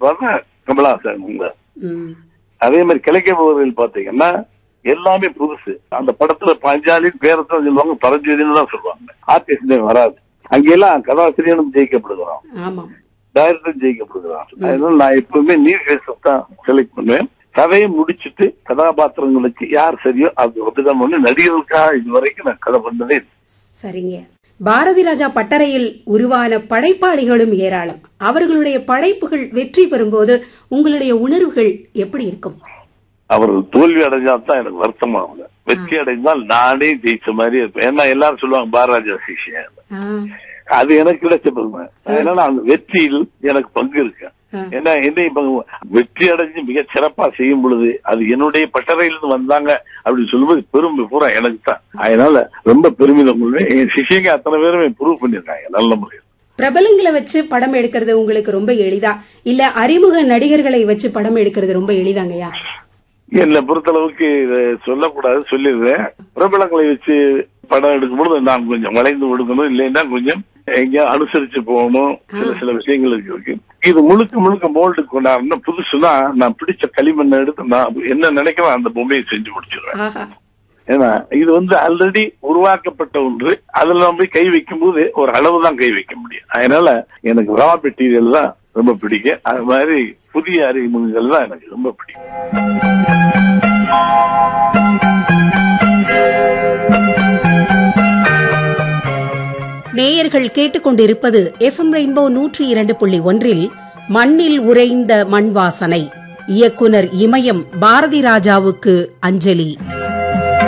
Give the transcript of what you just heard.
பார்த்தா கமலஹாசன் உங்க ம். அதே மாதிரி கிழக்க போவதில் பாத்தீங்கன்னா எல்லாமே புதுசு அந்த படத்துல பஞ்சாலின் பேரத்தான் சொல்லுவாங்க பரஞ்சோதின்னு தான் சொல்லுவாங்க ஆர்டிஸ்ட் வராது அங்கெல்லாம் கதாசிரியனும் ஜெயிக்கப்படுகிறான் ஆமாம் டைரக்டரும் ஜெயிக்கப்படுகிறான் அதனால நான் எப்பவுமே நீர் பேசப் தான் செலக்ட் பண்ணுவேன் கதையை முடிச்சிட்டு கதாபாத்திரங்களுக்கு யார் சரியோ அது ஒத்துதான் பண்ணு நடிகர்களுக்காக இது வரைக்கும் நான் கதை பண்ணதே இல்லை. சரிங்க பாரதி ராஜா பட்டறையில் உருவான படைப்பாளிகளும் ஏராளம் அவர்களுடைய படைப்புகள் வெற்றி பெறும்போது உங்களுடைய உணர்வுகள் எப்படி இருக்கும் அவர்கள் தோல்வி அடைஞ்சா தான் எனக்கு வருத்தமாகும் வெற்றி அடைந்தால் நானே ஜெயிச்ச மாதிரி இருப்பேன் ஏன்னா எல்லாரும் சொல்லுவாங்க பாரராஜா சிஷியன் ஆ, அது எனக்கு கிடைச்ச பெருமை அதனால அந்த வெற்றியில் எனக்கு பங்கு இருக்கு ஆ. ஏன்னா என்னை இப்ப வெற்றி அடைஞ்சு மிக சிறப்பா செய்யும் பொழுது அது என்னுடைய பட்டறையிலிருந்து வந்தாங்க அப்படின்னு சொல்லும்போது பெருமை பூரா எனக்கு தான் அதனால ரொம்ப பெருமிதம் கொள்வேன் என் சிஷியங்க அத்தனை பேருமே ப்ரூவ் பண்ணிருக்காங்க நல்ல முறையில் பிரபலங்களை வச்சு படம் எடுக்கிறது உங்களுக்கு ரொம்ப எளிதா இல்ல அறிமுக நடிகர்களை வச்சு படம் எடுக்கிறது ரொம்ப எளிதாங்கய்யா என்னை பொறுத்தளவுக்கு இதை சொல்லக்கூடாது சொல்லிடுறேன் பிரபலங்களை வச்சு படம் எடுக்கும்போது நான் கொஞ்சம் வளைந்து கொடுக்கணும் இல்லைன்னா கொஞ்சம் எங்கேயா அனுசரிச்சு போகணும் சில சில விஷயங்களுக்கு இருக்கு இது முழுக்க முழுக்க மோல்டு கொண்டாடணும் புதுசுனா நான் பிடிச்ச களிமண்ணை எடுத்து நான் என்ன நினைக்கிறேன் அந்த பொம்மையை செஞ்சு முடிச்சிடுவேன் ஆஹா ஏன்னா இது வந்து ஆல்ரெடி உருவாக்கப்பட்ட ஒன்று அதுல நம்ம போய் கை வைக்கும் போது ஒரு அளவு தான் கை வைக்க முடியும் அதனால எனக்கு ரா மெட்டீரியல் தான் ரொம்ப பிடிக்கும் அது மாதிரி புதிய அறிமுகங்கள் தான் எனக்கு ரொம்ப பிடிக்கும் நேயர்கள் கேட்டுக்கொண்டிருப்பது எஃப்எம் ரெயின்போ நூற்றி இரண்டு புள்ளி ஒன்றில் மண்ணில் உறைந்த மண் வாசனை இயக்குனர் இமயம் பாரதி ராஜாவுக்கு அஞ்சலி